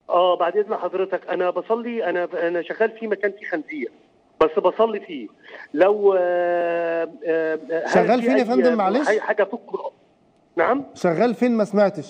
اه بعد اذن حضرتك انا بصلي انا انا شغال في مكان فيه خنزير بس بصلي فيه لو آه، آه، هل شغال في فين يا أي- فندم معلش؟ أي حاجه في القرآن نعم شغال فين ما سمعتش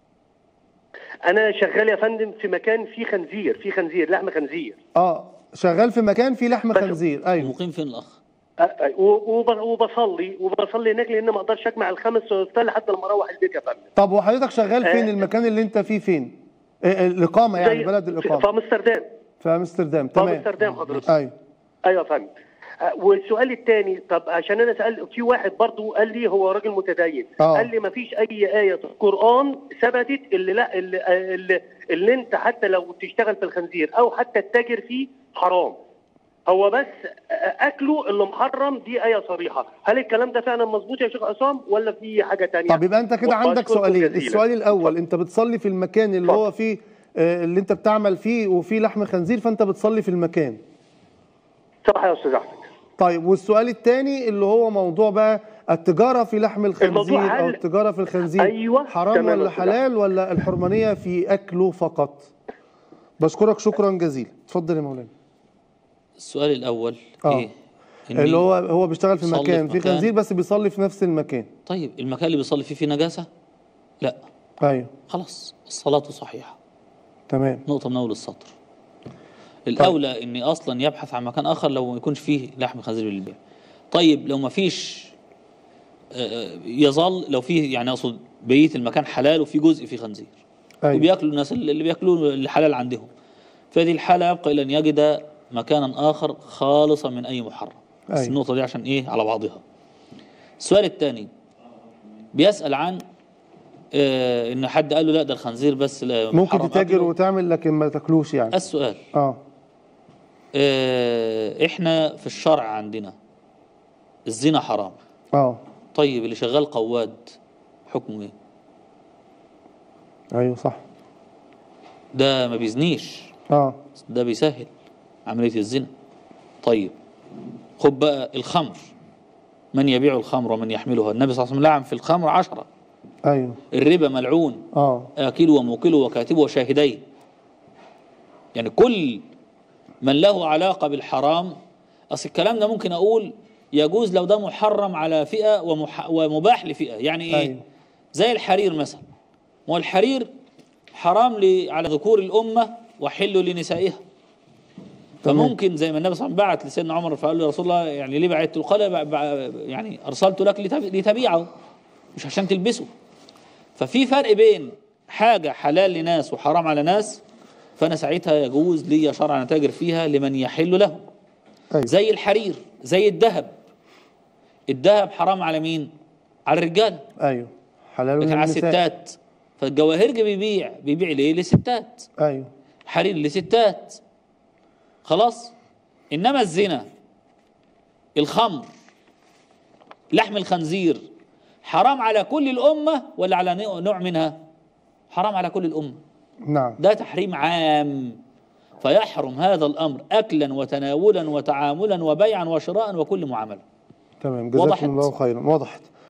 انا شغال يا فندم في مكان فيه خنزير فيه خنزير لحم خنزير اه شغال في مكان فيه لحم بس- خنزير ايوه مقيم فين الاخ آه، آه، و- وب- وبصلي وبصلي هناك لان ما اقدرش اجمع الخمس وافطار لحد لما اروح البيت يا فندم طب وحضرتك شغال فين آه. المكان اللي انت فيه فين آه، آه، الاقامه يعني زي- بلد في الاقامه في امستردام في امستردام في تمام امستردام حضرتك ايوه ايوه يا فندم آه، والسؤال الثاني طب عشان انا سال في واحد برضو قال لي هو راجل متدين آه. قال لي ما فيش اي ايه في القران ثبتت اللي لا اللي, اللي, اللي انت حتى لو تشتغل في الخنزير او حتى تتاجر فيه حرام هو بس آه، اكله اللي محرم دي ايه صريحه هل الكلام ده فعلا مظبوط يا شيخ عصام ولا في حاجه تانية طب يبقى انت كده عندك وأشكركم سؤالين جزيلاً. السؤال الاول انت بتصلي في المكان اللي اتفضل. هو فيه آه، اللي انت بتعمل فيه وفيه لحم خنزير فانت بتصلي في المكان صح يا استاذ احمد طيب والسؤال الثاني اللي هو موضوع بقى التجارة في لحم الخنزير الموضوع أو هل- التجارة في الخنزير أيوة، حرام تمام يا ولا أستاذ حلال ولا الحرمانية في أكله فقط بشكرك شكرا جزيلا اتفضل يا مولانا السؤال الاول آه. ايه إني- اللي هو هو بيشتغل في صلي مكان في في مكان. خنزير بس بيصلي في نفس المكان طيب المكان اللي بيصلي فيه فيه نجاسه لا ايوه خلاص الصلاه صحيحه تمام نقطه من اول السطر الاولى اني اصلا يبحث عن مكان اخر لو ما يكونش فيه لحم خنزير للبيع طيب لو ما فيش آه، يظل لو فيه يعني اقصد بقيه المكان حلال وفي جزء فيه خنزير ايوه وبياكلوا الناس اللي بياكلوا الحلال عندهم في هذه الحالة يبقى إلى أن يجد مكانا آخر خالصا من أي محرم بس أيوة. النقطة دي عشان إيه على بعضها السؤال الثاني بيسأل عن آه إن حد قال له لا ده الخنزير بس لا ممكن محرم تتاجر أكله. وتعمل لكن ما تاكلوش يعني السؤال اه آه إحنا في الشرع عندنا الزنا حرام اه طيب اللي شغال قواد حكمه إيه ايوه صح ده ما بيزنيش اه ده بيسهل عملية الزنا طيب خد بقى الخمر من يبيع الخمر ومن يحملها النبي صلى الله عليه وسلم لعن في الخمر عشرة ايوه الربا ملعون اه آكله وموكله وكاتبه وشاهديه يعني كل من له علاقة بالحرام أصل الكلام ده ممكن أقول يجوز لو ده محرم على فئة ومح ومباح لفئة يعني إيه أيوة. زي الحرير مثلا ما هو الحرير حرام ل- على ذكور الأمة وحل لنسائها تمام. فممكن زي ما النبي صلى الله عليه وسلم بعت لسيدنا عمر فقال له يا رسول الله يعني ليه بعت له قال بع- بع- يعني ارسلت لك لتب- لتبيعه مش عشان تلبسه ففي فرق بين حاجه حلال لناس وحرام على ناس فانا ساعتها يجوز لي شرعا اتاجر فيها لمن يحل له ايوه زي الحرير زي الذهب الذهب حرام على مين على الرجال ايوه حلال لكن على للنساء. الستات فالجواهرجي بيبيع بيبيع ليه للستات ايوه حرير لستات خلاص انما الزنا الخمر لحم الخنزير حرام على كل الامه ولا على نوع- نوع منها حرام على كل الامه نعم ده تحريم عام فيحرم هذا الامر اكلا وتناولا وتعاملا وبيعا وشراء وكل معامله تمام جزاكم وضحت؟ الله خيرا وضحت